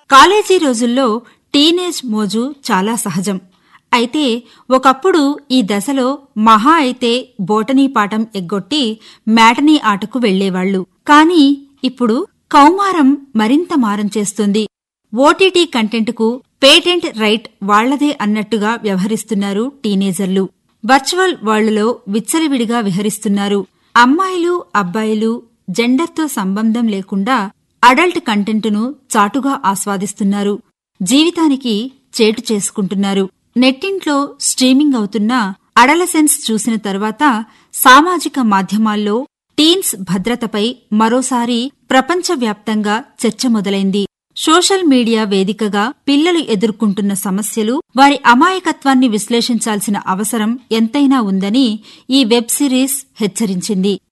college రోజుల్లో teenage మోజు చాలా సహజం అయితే ఒకప్పుడు ఈ దశలో మహా అయితే బోటనీ పాఠం ఎగ్గొట్టి మ్యాటనీ ఆటకు వెళ్లేవాళ్లు కాని ఇప్పుడు కౌమారం మరింత మారం చేస్తుంది ఓటీటీ కంటెంట్కు పేటెంట్ రైట్ వాళ్లదే అన్నట్టుగా వ్యవహరిస్తున్నారు టీనేజర్లు వర్చువల్ వరల్డ్లో విచ్చలవిడిగా విహరిస్తున్నారు అమ్మాయిలు అబ్బాయిలు జెండర్తో సంబంధం లేకుండా అడల్ట్ కంటెంట్ను చాటుగా ఆస్వాదిస్తున్నారు జీవితానికి చేటు చేసుకుంటున్నారు నెట్టింట్లో స్ట్రీమింగ్ అవుతున్న అడలసెన్స్ చూసిన తర్వాత సామాజిక మాధ్యమాల్లో టీన్స్ భద్రతపై మరోసారి ప్రపంచవ్యాప్తంగా చర్చ మొదలైంది సోషల్ మీడియా వేదికగా పిల్లలు ఎదుర్కొంటున్న సమస్యలు వారి అమాయకత్వాన్ని విశ్లేషించాల్సిన అవసరం ఎంతైనా ఉందని ఈ వెబ్ సిరీస్ హెచ్చరించింది